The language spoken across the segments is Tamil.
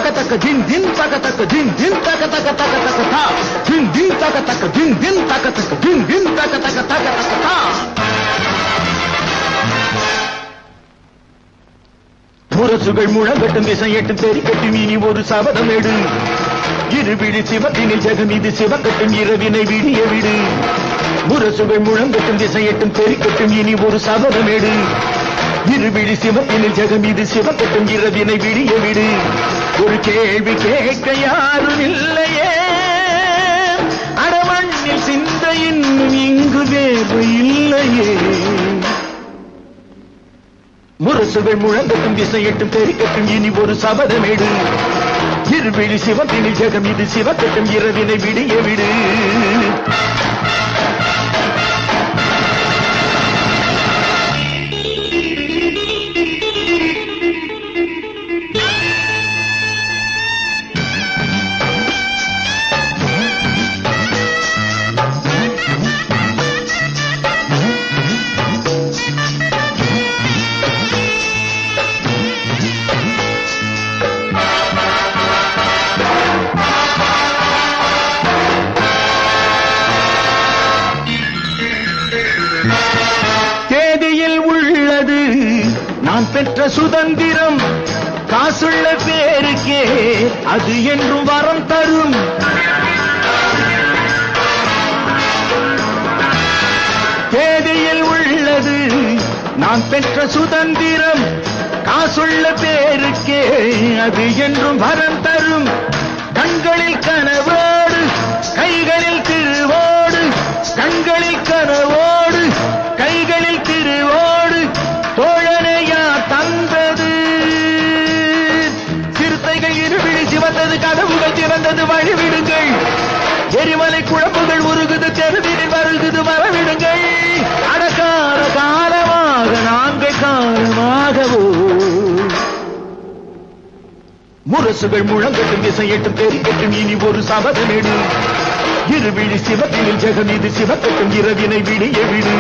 தக்க தின் தின் தக தக்க தின் தின் தக தக தக தக தா தின் தின் தக தக்க தின் தின் தக தக்க தின் தின் தக தக தக தக தா முரசுகள் முழங்கட்டும் திசையட்டும் பெருக்கட்டும் இனி ஒரு சபதம் எடு இருவிழி சிவத்தினில் ஜெகம் இது சிவக்கட்டும் இரவினை விடிய விடு முரசுகள் முழங்கட்டும் திசையட்டும் பெருக்கட்டும் இனி ஒரு சபதம் எடு இருவிழி சிவத்தினில் ஜெகம் இது சிவக்கட்டும் இரவினை விடிய விடு ஒரு கேள்வி கேட்க யாரும் இல்லையே அடமண்ணில் சிந்த இன்னும் இங்கு வேறு இல்லையே முரசுகள் முழங்கட்டும் திசையட்டும் பெருக்கட்டும் இனி ஒரு சபதமேடு இருவிழி சிவத்தினில் ஜெகம் இது சிவக்கட்டும் இரவினை விடிய விடு தேதியில் உள்ளது நான் பெற்ற சுதந்திரம் காசுள்ள பேருக்கே அது என்றும் வரம் தரும் தேதியில் உள்ளது நான் பெற்ற சுதந்திரம் காசுள்ள பேருக்கே அது என்றும் வரம் தரும் கண்களில் கனவோடு கைகளில் திருவோடு கண்களில் கனவோடு கைகளில் திருவோடு தோழனையா தந்தது சிறுத்தைகள் இருவிழி சிவந்தது கதவுகள் திறந்தது வழிவிடுங்கள் எரிமலை குழம்புகள் உருகுது தெருவினில் வருகுது வரவிடுங்கள் அடக்கால காலமாக நாங்கள் காலமாகவோ முரசுகள் முழங்கட்டும் திசையட்டும் பெருக்கட்டும் இனி ஒரு சபதமேடு இருவிழி சிவத்தினில் ஜெகம் இது சிவக்கட்டும் இரவினை விடிய விடு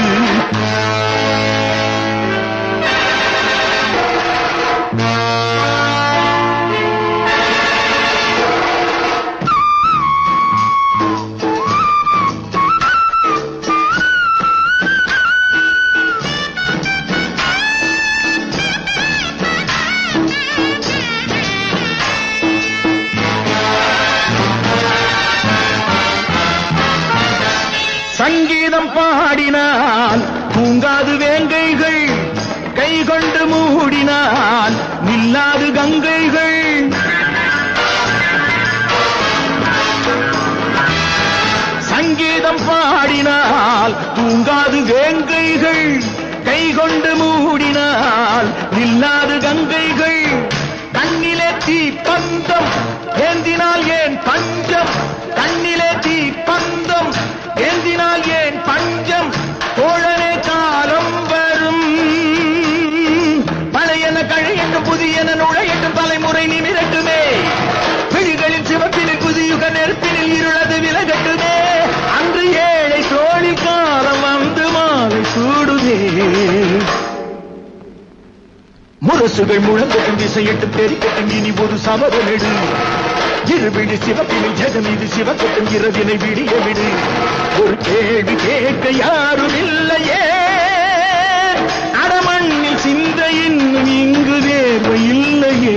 சங்கீதம் பாடினால் தூங்காது வேங்கைகள் கை கொண்டு மூடினால் நில்லாது கங்கைகள் சங்கீதம் பாடினால் தூங்காது வேங்கைகள் கை கொண்டு மூடினால் நில்லாது கங்கைகள் கண்ணிலே தீ பந்தம் ஏந்தினால் ஏன் பஞ்சம் கண்ணிலே தீ பந்தம் ஏந்தினால் ஏன் பஞ்சம் தோழனே காலம் வரும் பழையன கழையட்டும் புதியன நுழையட்டும் தலைமுறை நிமிரட்டுமே விழிகளின் சிவப்பினில் புதியுக நெருப்பினில் இருளது விலகட்டுமே அன்று ஏழை தோழி காலம் வந்து மாலை சூடுதே முரசுகள் முழங்கட்டும் திசையட்டும் பெருக்கட்டும் இனி ஒரு சமரமெடு இருவிழி சிவப்பினில் ஜெகம் இது சிவக்கட்டும் இரவினை விடிய விடு ஒரு கேள்வி கேட்க யாரும் இல்லையே அடமண்ணில் சிந்த இன்னும் இங்கு தேர்வு இல்லையே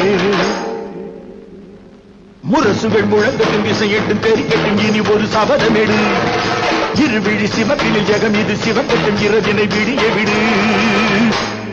முரசுகள் முழங்கட்டும் திசையட்டும் பெருக்கட்டும் இனி ஒரு சபதமெடு இருவிழி சிவப்பினில் ஜெகம் இது சிவக்கட்டும் இரவினை விடிய விடு